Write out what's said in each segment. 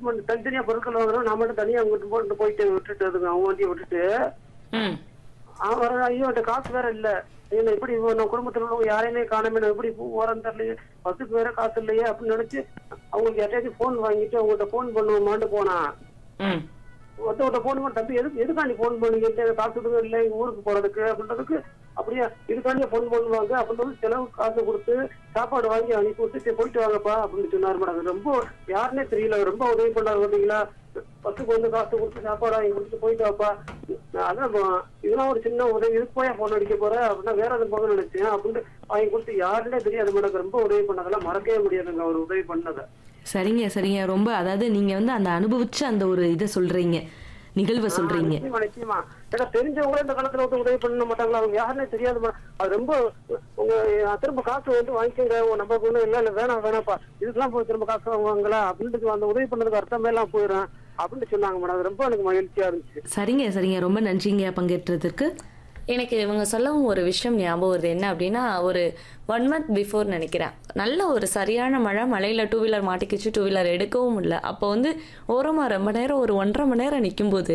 பண்ணி தனித்தனியா பொருட்கள் வாங்குறோம் நான் மட்டும் தனியா அங்கிட்டு போட்டு போயிட்டு விட்டுட்டு அவங்க வண்டியை விட்டுட்டு ம் அவன் வர ஐயோ என்கிட்ட காசு வேற இல்ல என்ன இப்படி இவ- நம்ம குடும்பத்துல உள்ளவங்க யாரையுமே காணாம நான் எப்படி பூ ஓரம் தரலையே பஸ்ஸுக்கு வேற காசு இல்லையே அப்படின்னு நினைச்சு அவங்களுக்கு யார்ட்டாச்சும் போன் வாங்கிட்டு அவங்கள்ட்ட போன் பண்ணுவோமான்னு போனான் ம் ஒருத்தவங்க போன் பண்ண தம்பி எதுக்கு எதுக்காண்டி போன் பண்ணீங்க காசு கொடுக்க இல்லை எங்க ஊருக்கு போறதுக்கு அப்படின்றதுக்கு அப்படியே இதுக்காண்டி போன் பண்ணுவாங்க அப்படின்னு செலவு காசு கொடுத்து சாப்பாடு வாங்கி அனுப்பி விட்டு "சரி, போயிட்டு வாங்கப்பா அப்படின்னு சொன்னார் மேடம் ரொம்ப யாருன்னே தெரியல ரொம்ப உதவி பண்ணாரு பாத்தீங்களா பஸ்ஸுக்கு வந்து காசு கொடுத்து சாப்பாடு வாங்கி கொடுத்து போயிட்டு வாப்பா நான் அதான் போ- இதெல்லாம் ஒரு சின்ன உதவி இதுக்கு போய் போன் அடிக்க போற அப்படின்னா வேற எதுவும் போக நினைச்சேன் அப்படின்னு வாங்கி கொடுத்து யாருன்னே தெரியாது மேடம் ரொம்ப உதவி பண்ணதெல்லாம் மறக்கவே முடியாதுங்க அவர் உதவி பண்ணதை சரிங்க சரிங்க ரொம்ப அதாவது நீங்க வந்து அந்த அனுபவிச்ச அந்த ஒரு இதை சொல்றீங்க நிகழ்வை சொல்றீங்க நிச்சயமா நிச்சயமா ஏன்னா தெரிஞ்சவங்களே இந்த காலத்துல வந்து உதவி பண்ண மாட்டாங்களா அவங்க யாருன்னே தெரியாதுமா அது ரொம்ப உங்க அஹ், திரும்ப காசு வந்து வாங்கிக்கோங்க உங்க நம்ம ஒண்ணும் இல்ல இல்ல வேணாம் வேணாம்ப்பா இதுக்கெல்லாம் போய் திரும்ப காசு வாங்குவாங்களா அப்படின்ட்டு அந்த உதவி பண்ணதுக்கு அர்த்தமே எல்லாம் போயிடும் அப்படின்னு சொன்னாங்க மேடம் அது ரொம்ப எனக்கு மகிழ்ச்சியா இருந்துச்சு சரிங்க சரிங்க ரொம்ப நன்றிங்க பங்கேற்றதற்கு எனக்கு இவங்க சொல்லவும் ஒரு விஷயம் ஞாபகம் வருது என்ன அப்படின்னா ஒரு ஒன் மந்த் பிஃபோர் நினைக்கிறேன் நல்ல ஒரு சரியான மழை மழையில் டூ வீலர் மாட்டிக்கிச்சு டூ வீலர் எடுக்கவும் இல்லை அப்போ வந்து ஓரமாக ரொம்ப நேரம் ஒரு ஒன்றரை மணி நேரம் நிக்கும்போது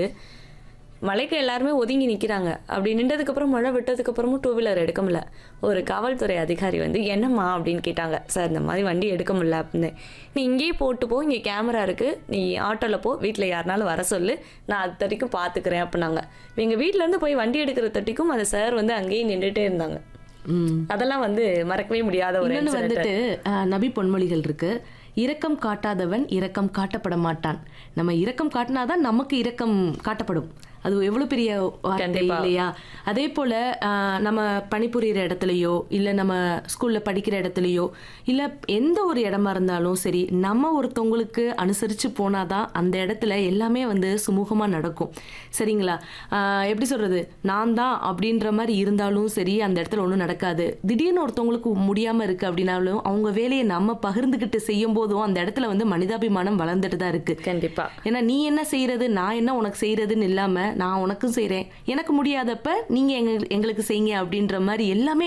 மழைக்கு எல்லாருமே ஒதுங்கி நிற்கிறாங்க அப்படி நின்றதுக்கப்புறம் மழை விட்டதுக்கப்புறமும் டூ வீலர் எடுக்க முடியல ஒரு காவல்துறை அதிகாரி வந்து என்னம்மா அப்படின்னு கேட்டாங்க சார் இந்த மாதிரி வண்டி எடுக்க முடியல அப்படின்னு நீ இங்கேயே போட்டு போ இங்கே கேமரா இருக்குது நீ ஆட்டோவில் போ வீட்டில் யாருனாலும் வர சொல்லு நான் அது தட்டிக்கும் பார்த்துக்கிறேன் அப்படின்னாங்க எங்கள் வீட்டிலேருந்து போய் வண்டி எடுக்கிற தட்டிக்கும் அந்த சார் வந்து அங்கேயே நின்றுட்டே இருந்தாங்க ம் அதெல்லாம் வந்து மறக்கவே முடியாத ஒரு இன்னொன்னு incident. வந்துட்டு அஹ், நபி பொன்மொழிகள் இருக்கு இரக்கம் காட்டாதவன் இரக்கம் காட்டப்பட மாட்டான் நம்ம இரக்கம் காட்டினாதான் நமக்கு இரக்கம் காட்டப்படும் அது எவ்வளவு பெரிய வார்த்தை கண்டிப்பா. இல்லையா அதே போல அஹ், நம்ம பணிபுரியிற இடத்துலயோ இல்ல நம்ம ஸ்கூல்ல படிக்கிற இடத்துலயோ இல்ல எந்த ஒரு இடமா இருந்தாலும் சரி நம்ம ஒருத்தவங்களுக்கு அனுசரிச்சு போனாதான் அந்த இடத்துல எல்லாமே வந்து சுமூகமா நடக்கும் சரிங்களா அஹ், எப்படி சொல்றது நான் தான் அப்படின்ற மாதிரி இருந்தாலும் சரி அந்த இடத்துல ஒன்றும் நடக்காது திடீர்னு ஒருத்தவங்களுக்கு முடியாம இருக்கு அப்படின்னாலும் அவங்க வேலையை நம்ம பகிர்ந்துகிட்டு செய்யும் போதும் அந்த இடத்துல வந்து மனிதாபிமானம் வளர்ந்துட்டு தான் இருக்கு கண்டிப்பா ஏன்னா நீ என்ன செய்யறது நான் என்ன உனக்கு செய்யறதுன்னு இல்லாம நான் உனக்கும் செய்றேன் எனக்கு முடியாதப்ப நீங்க எங்க எங்களுக்கு செய்யுங்க அப்படின்ற மாதிரி எல்லாமே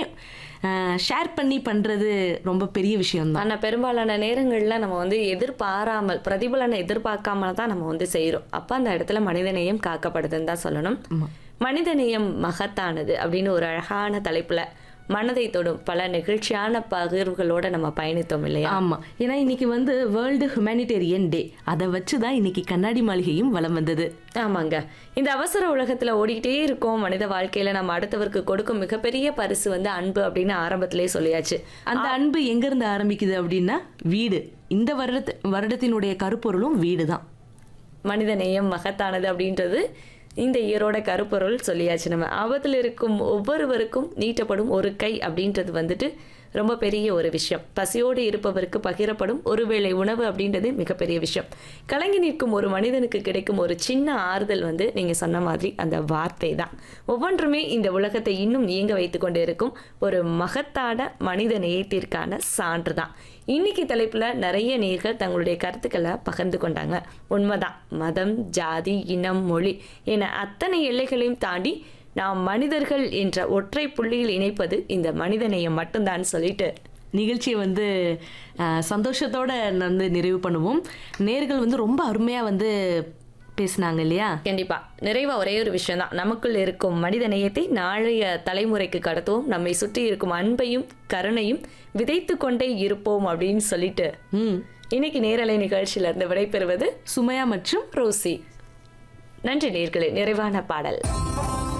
ஷேர் பண்ணி பண்றது ரொம்ப பெரிய விஷயம் தான் ஆனா பெரும்பாலான நேரங்கள்ல நம்ம வந்து எதிர்பாராமல் பிரதிபலனை எதிர்பார்க்காம தான் நம்ம வந்து செய்றோம் அப்ப அந்த இடத்துல மனிதநேயம் காக்கப்படுதுன்னு தான் சொல்லணும் மனிதநேயம் மகத்தானது அப்படின்னு ஒரு அழகான தலைப்புல மனதை தொடும் பல நெகிழ்ச்சியான பகிர்வுகளோட நம்ம பயணித்தோம் இல்லையா ஆமா ஏன்னா இன்னைக்கு வந்து வேர்ல்டு ஹியூமனிடேரியன் டே அதை வச்சு தான் இன்னைக்கு கண்ணாடி மாளிகையும் வலம் வந்தது ஆமாங்க இந்த அவசர உலகத்துல ஓடிக்கிட்டே இருக்கோம் மனித வாழ்க்கையில நம்ம அடுத்தவருக்கு கொடுக்கும் மிகப்பெரிய பரிசு வந்து அன்பு அப்படின்னு ஆரம்பத்திலே சொல்லியாச்சு அந்த அன்பு எங்க இருந்து ஆரம்பிக்குது அப்படின்னா வீடு இந்த வருடத்து வருடத்தினுடைய கருப்பொருளும் வீடு தான் மனித நேயம் மகத்தானது அப்படின்றது இந்த இயரோட கருப்பொருள் சொல்லியாச்சு நம்ம ஆபத்தில் இருக்கும் ஒவ்வொருவருக்கும் நீட்டப்படும் ஒரு கை அப்படின்றது வந்துட்டு ரொம்ப பெரிய ஒரு விஷயம் பசியோடு இருப்பவருக்கு பகிரப்படும் ஒருவேளை உணவு அப்படின்றது மிகப்பெரிய விஷயம் கலங்கி நிற்கும் ஒரு மனிதனுக்கு கிடைக்கும் ஒரு சின்ன ஆறுதல் வந்து நீங்க சொன்ன மாதிரி அந்த வார்த்தை தான் ஒவ்வொன்றுமே இந்த உலகத்தை இன்னும் இயங்க வைத்து கொண்டு இருக்கும் ஒரு மகத்தான மனித நேயத்திற்கான சான்று தான் இன்னைக்கு தலைப்புல நிறைய நேர்கள் தங்களுடைய கருத்துக்களை பகிர்ந்து கொண்டாங்க உண்மைதான் மதம் ஜாதி இனம் மொழி என அத்தனை எல்லைகளையும் தாண்டி நாம் மனிதர்கள் என்ற ஒற்றை புள்ளியில் இணைப்பது இந்த மனிதநேயம் மட்டும்தான் சொல்லிட்டு நிகழ்ச்சியை வந்து அஹ், சந்தோஷத்தோட வந்து நிறைவு பண்ணுவோம் நேர்கள் வந்து ரொம்ப அருமையா வந்து பேசுனாங்க இல்லையா கண்டிப்பா நிறைவா ஒரே ஒரு விஷயம் தான் நமக்குள் இருக்கும் மனித நேயத்தை நாளைய தலைமுறைக்கு கடத்துவோம் நம்மை சுற்றி இருக்கும் அன்பையும் கருணையும் விதைத்து கொண்டே இருப்போம் அப்படின்னு சொல்லிட்டு ம் இன்னைக்கு நேரலை நிகழ்ச்சியில இருந்து விடைபெறுவது சுமையா மற்றும் ரோசி நன்றி நேர்களே நிறைவான பாடல்